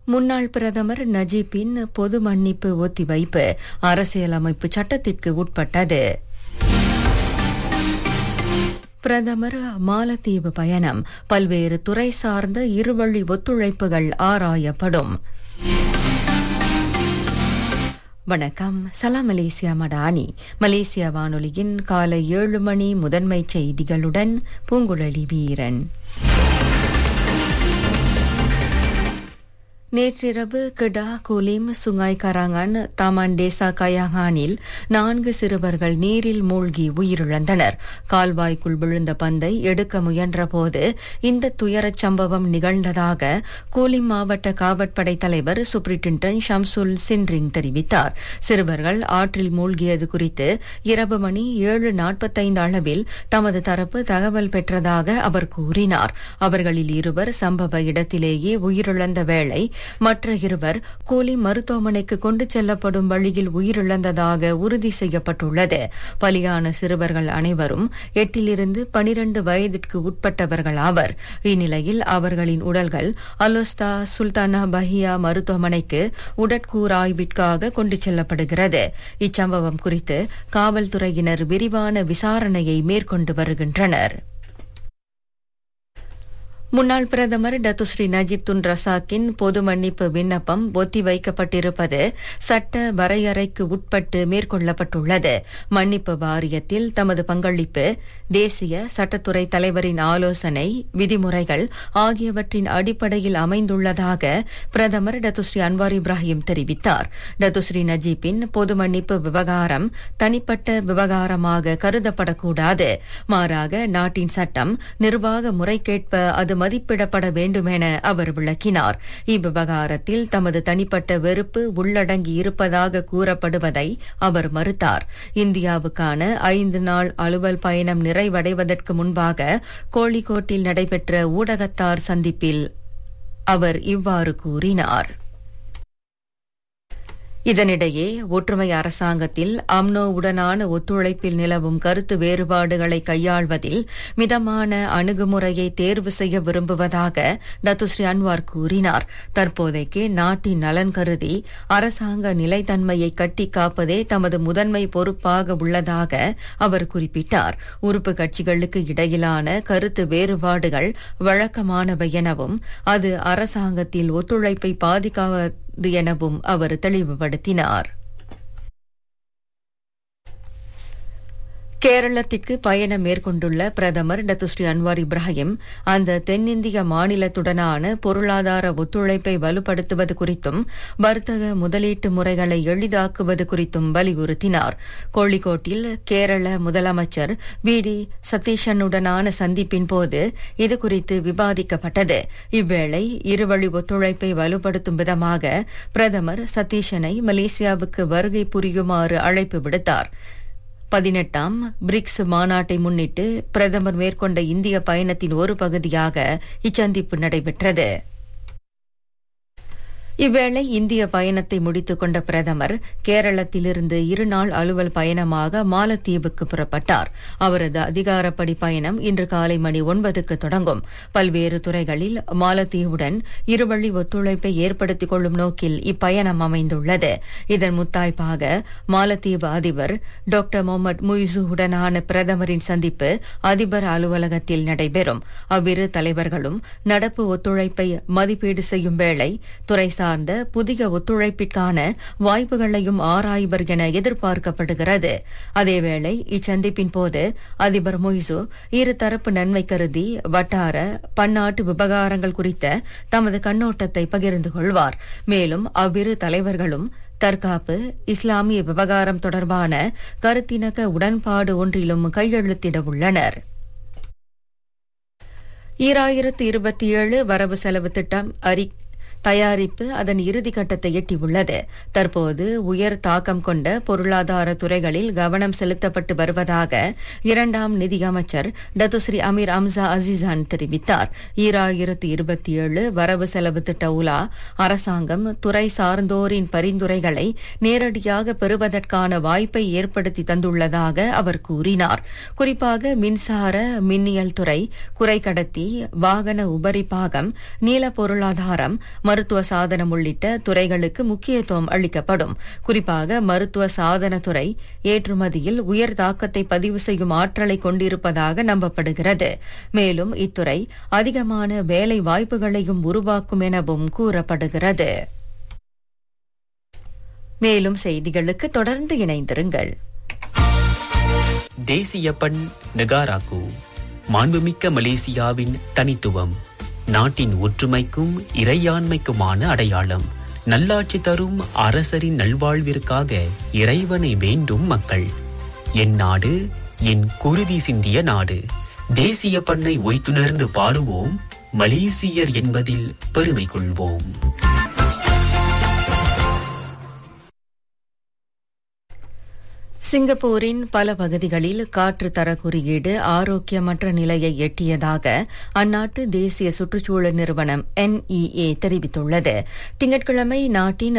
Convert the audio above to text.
முன்னாள் பிரதமர் நஜீப்பின் பொது மன்னிப்பு ஒத்திவைப்பு அரசியலமைப்பு சட்டத்திற்கு உட்பட்டது பிரதமர் மாலத்தீவு பயணம் பல்வேறு துறை சார்ந்த இருவழி ஒத்துழைப்புகள் ஆராயப்படும் வணக்கம் சலாம் மலேசியா மடானி மலேசியா வானொலியின் காலை ஏழு மணி முதன்மை செய்திகளுடன் பூங்குழலி வீரன் நேற்றிரவு Kedah Kulim Sungai Karangan Taman Desa கயாங்கானில் நான்கு சிறுவர்கள் நீரில் மூழ்கி உயிரிழந்தனர் கால்வாய்க்குள் விழுந்த பந்தை எடுக்க முயன்றபோது இந்த துயரச் சம்பவம் நிகழ்ந்ததாக கூலிம் மாவட்ட காவற்படை தலைவர் சுப்ரிண்டன்டன் ஷம்சுல் சின்ரிங் தெரிவித்தார் சிறுவர்கள் ஆற்றில் மூழ்கியது குறித்து இரவு மணி ஏழு நாற்பத்தைந்து அளவில் தமது தரப்பு தகவல் பெற்றதாக அவர் கூறினார் அவர்களில் இருவர் சம்பவ இடத்திலேயே உயிரிழந்த வேளை மற்ற இருவர் கூலி மருத்துவமனைக்கு கொண்டு செல்லப்படும் வழியில் உயிரிழந்ததாக உறுதி செய்யப்பட்டுள்ளது பலியான சிறுவர்கள் அனைவரும் எட்டிலிருந்து பனிரண்டு வயதிற்கு உட்பட்டவர்கள் ஆவர் இந்நிலையில் அவர்களின் உடல்கள் அலோஸ்தா சுல்தானா பஹியா மருத்துவமனைக்கு உடற்கூறாய்விற்காக கொண்டு செல்லப்படுகிறது இச்சம்பவம் குறித்து காவல்துறையினர் விரிவான விசாரணையை மேற்கொண்டு வருகின்றனர் முன்னாள் பிரதமர் டத்துஸ்ரீ நஜீப் துன் ரசாக்கின் பொது மன்னிப்பு விண்ணப்பம் ஒத்திவைக்கப்பட்டிருப்பது சட்ட வரையறைக்கு உட்பட்டு மேற்கொள்ளப்பட்டுள்ளது மன்னிப்பு வாரியத்தில் தமது பங்களிப்பு தேசிய சட்டத்துறை தலைவரின் ஆலோசனை விதிமுறைகள் ஆகியவற்றின் அடிப்படையில் அமைந்துள்ளதாக பிரதமர் டத்துஸ்ரீ அன்வார் இப்ராஹிம் தெரிவித்தார் டத்துஸ்ரீ நஜீப்பின் பொது மன்னிப்பு விவகாரம் தனிப்பட்ட விவகாரமாக கருதப்படக்கூடாது மாறாக நாட்டின் சட்டம் நிர்வாக முறைக்கேற்ப அது மதிப்பிடப்பட வேண்டும் என அவர் விளக்கினார் இவ்விவகாரத்தில் தமது தனிப்பட்ட வெறுப்பு உள்ளடங்கி இருப்பதாக கூறப்படுவதை அவர் மறுத்தார் இந்தியாவுக்கான ஐந்து நாள் அலுவல் பயணம் நிறைவடைவதற்கு முன்பாக கோழிக்கோட்டில் நடைபெற்ற ஊடகத்தார் சந்திப்பில் அவர் இவ்வாறு கூறினார் இதனிடையே ஒற்றுமை அரசாங்கத்தில் அம்னோவுடனான ஒத்துழைப்பில் நிலவும் கருத்து வேறுபாடுகளை கையாள்வதில் மிதமான அணுகுமுறையை தேர்வு செய்ய விரும்புவதாக டத்துஸ்ரீ அன்வார் கூறினார் தற்போதைக்கு நாட்டின் நலன் கருதி அரசாங்க நிலைத்தன்மையை கட்டி காப்பதே தமது முதன்மை பொறுப்பாக உள்ளதாக அவர் குறிப்பிட்டார் உறுப்பு கட்சிகளுக்கு இடையிலான கருத்து வேறுபாடுகள் வழக்கமானவை எனவும் அது அரசாங்கத்தில் ஒத்துழைப்பை பாதிக்காத எனவும் அவர் தெளிவுபடுத்தினார் கேரளத்திற்கு பயணம் மேற்கொண்டுள்ள பிரதமர் டத்துஸ்ரீ அன்வார் இப்ராஹிம் அந்த தென்னிந்திய மாநிலத்துடனான பொருளாதார ஒத்துழைப்பை வலுப்படுத்துவது குறித்தும் வர்த்தக முதலீட்டு முறைகளை எளிதாக்குவது குறித்தும் வலியுறுத்தினார் கோழிக்கோட்டில் கேரள முதலமைச்சர் வி டி சதீஷனுடனான சந்திப்பின் போது இதுகுறித்து விவாதிக்கப்பட்டது இவ்வேளை இருவழி ஒத்துழைப்பை வலுப்படுத்தும் விதமாக பிரதமர் சதீஷனை மலேசியாவுக்கு வருகை புரியுமாறு அழைப்பு விடுத்தார் பதினெட்டாம் பிரிக்ஸ் மாநாட்டை முன்னிட்டு பிரதமர் மேற்கொண்ட இந்திய பயணத்தின் ஒரு பகுதியாக இச்சந்திப்பு நடைபெற்றது இவ்வேளை இந்திய பயணத்தை முடித்துக் கொண்ட பிரதமர் கேரளத்திலிருந்து இருநாள் அலுவல் பயணமாக மாலத்தீவுக்கு புறப்பட்டார் அவரது அதிகாரப்படி பயணம் இன்று காலை மணி ஒன்பதுக்கு தொடங்கும் பல்வேறு துறைகளில் மாலத்தீவுடன் இருவழி ஒத்துழைப்பை ஏற்படுத்திக் கொள்ளும் நோக்கில் இப்பயணம் அமைந்துள்ளது இதன் முத்தாய்ப்பாக மாலத்தீவு அதிபர் டாக்டர் முகமது முய்சுவுடனான பிரதமரின் சந்திப்பு அதிபர் அலுவலகத்தில் நடைபெறும் அவ்விரு தலைவர்களும் நடப்பு ஒத்துழைப்பை மதிப்பீடு செய்யும் வேளை துறை சார்ந்த புதிய ஒத்துழைப்பிற்கான வாய்ப்புகளையும் ஆராய்வர் என எதிர்பார்க்கப்படுகிறது அதேவேளை இச்சந்திப்பின் போது அதிபர் மொய்சு இருதரப்பு நன்மை கருதி வட்டார பன்னாட்டு விவகாரங்கள் குறித்த தமது கண்ணோட்டத்தை பகிர்ந்து கொள்வார் மேலும் அவ்விரு தலைவர்களும் தற்காப்பு இஸ்லாமிய விவகாரம் தொடர்பான கருத்திணக்க உடன்பாடு ஒன்றிலும் கையெழுத்திட உள்ளனர் ஈராயிரத்து இருபத்தி ஏழு வரவு செலவு திட்டம் அறி தயாரிப்பு அதன் இறுதி கட்டத்தை எட்டியுள்ளது தற்போது உயர் தாக்கம் கொண்ட பொருளாதார துறைகளில் கவனம் செலுத்தப்பட்டு வருவதாக இரண்டாம் நிதியமைச்சர் டத்துஸ்ரீ அமீர் அம்சா அசிசான் தெரிவித்தார் ஈராயிரத்து இருபத்தி ஏழு வரவு செலவு திட்ட உலா அரசாங்கம் துறை சார்ந்தோரின் பரிந்துரைகளை நேரடியாக பெறுவதற்கான வாய்ப்பை ஏற்படுத்தி தந்துள்ளதாக அவர் கூறினார் குறிப்பாக மின்சார மின்னியல் துறை குறைக்கடத்தி வாகன உபரி பாகம் நீல பொருளாதாரம் மருத்துவ சாதனம் உள்ளிட்ட துறைகளுக்கு முக்கியத்துவம் அளிக்கப்படும் குறிப்பாக மருத்துவ சாதன துறை ஏற்றுமதியில் உயர் தாக்கத்தை பதிவு செய்யும் ஆற்றலை கொண்டிருப்பதாக நம்பப்படுகிறது மேலும் இத்துறை அதிகமான வேலை வாய்ப்புகளையும் உருவாக்கும் எனவும் கூறப்படுகிறது மேலும் செய்திகளுக்கு தொடர்ந்து இணைந்திருங்கள் தேசிய பண் நெகாராக்கு மாண்புமிக்க மலேசியாவின் தனித்துவம் நாட்டின் ஒற்றுமைக்கும் இறையாண்மைக்குமான அடையாளம் நல்லாட்சி தரும் அரசரின் நல்வாழ்விற்காக இறைவனை வேண்டும் மக்கள் என் நாடு என் குருதி சிந்திய நாடு தேசிய பண்ணை ஒய்த்துணர்ந்து பாடுவோம் மலேசியர் என்பதில் பெருமை கொள்வோம் சிங்கப்பூரின் பல பகுதிகளில் காற்று தர குறியீடு ஆரோக்கியமற்ற நிலையை எட்டியதாக அந்நாட்டு தேசிய சுற்றுச்சூழல் நிறுவனம் என்இஏ தெரிவித்துள்ளது திங்கட்கிழமை நாட்டின்